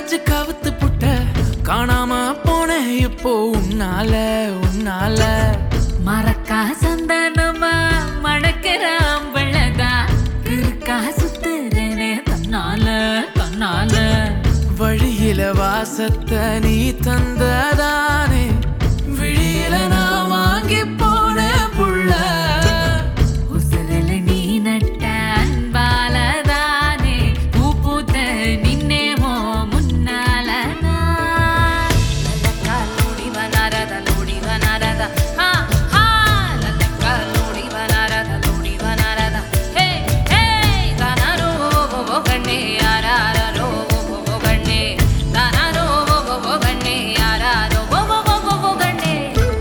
அணைச்சு கவுத்து புட்ட காணாம போன இப்போ உன்னால உன்னால மறக்கா சந்தனமா மணக்கிற அம்பளதா இருக்கா சுத்துறேனே தன்னால தன்னால வழியில வாசத்தை நீ தந்ததானே விழியில நான் வாங்கி போன புள்ள உசுரல நீ நட்ட அன்பாலதானே பூ பூத்த நின்னேமோ முன்னால நான். லல்லக்கா லோடி வனாரத லோடி வனாரத ஹா ஹா லல்லக்கா லோடி வனாரத லோடி வனாரத ஹே ஹே தானாரோ ஓ ஓ கண்ணே யாராரோ ஓ ஓ கண்ணே தானாரோ ஓ ஓ கண்ணே யாராரோ ஓ ஓ ஓ கண்ணே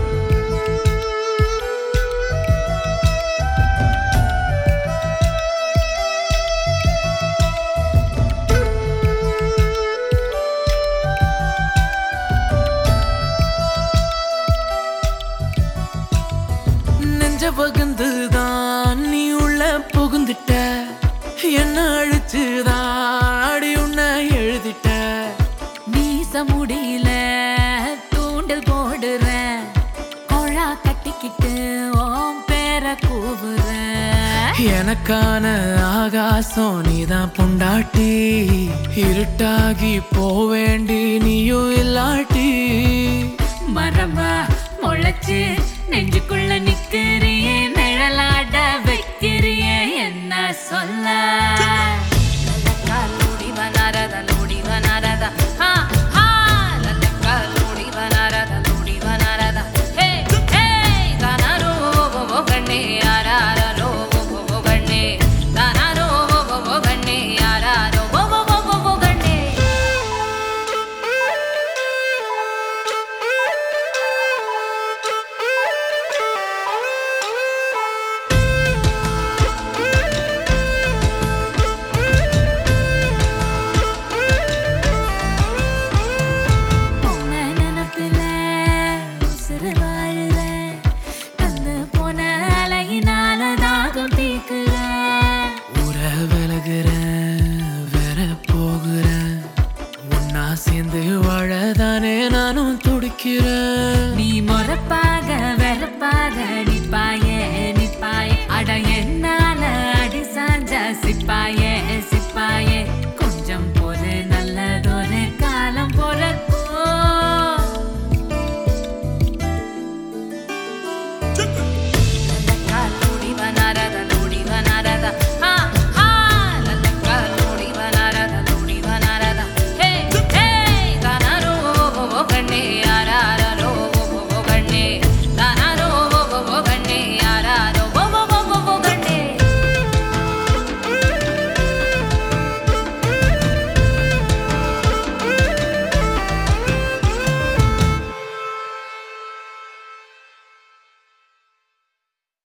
நெஞ்ச பகுந்துதான் நீ உள்ள புகுந்துட்ட என்ன அழிச்சுதான் அடி உன்ன எழுதிட்ட மீச முடியல தூண்டல் போடுறேன் கொழா கட்டிக்கிட்டு ஓம் பேர கூவுறேன் எனக்கான ஆகாசம் நீதான் பொண்டாட்டி இருட்டாகி போவேண்டி நீயும் இல்லாட்டி மரமா முளைச்சு நெஞ்சுக்குள்ள நிக்கிறியே நிழலாட வைக்கிறியே என்ன சொல்ல லல்லக்கா லோடி வனாரத லோடி வனாரத ஹா ஹா லல்லக்கா லோடி வனாரத லோடி வனாரத ஹே ஹே தானாரோ ஓ ஓ கண்ணே யாராரோ ஓ ஓ கண்ணே தானாரோ ஓ ஓ கண்ணே யாராரோ ஓ ஓ ஓ கண்ணே உன்னை நினைப்பில உசுறு வாழுறேன். தந்து போன அலையினால தாகம் தீர்க்கிறேன். உற விலகுறேன் வேற போகிறேன் ஒன்னா சேர்ந்து வாழதானே நானும் துடிக்கிறேன் நீ முறப்பாக வெறுப்பாக நீ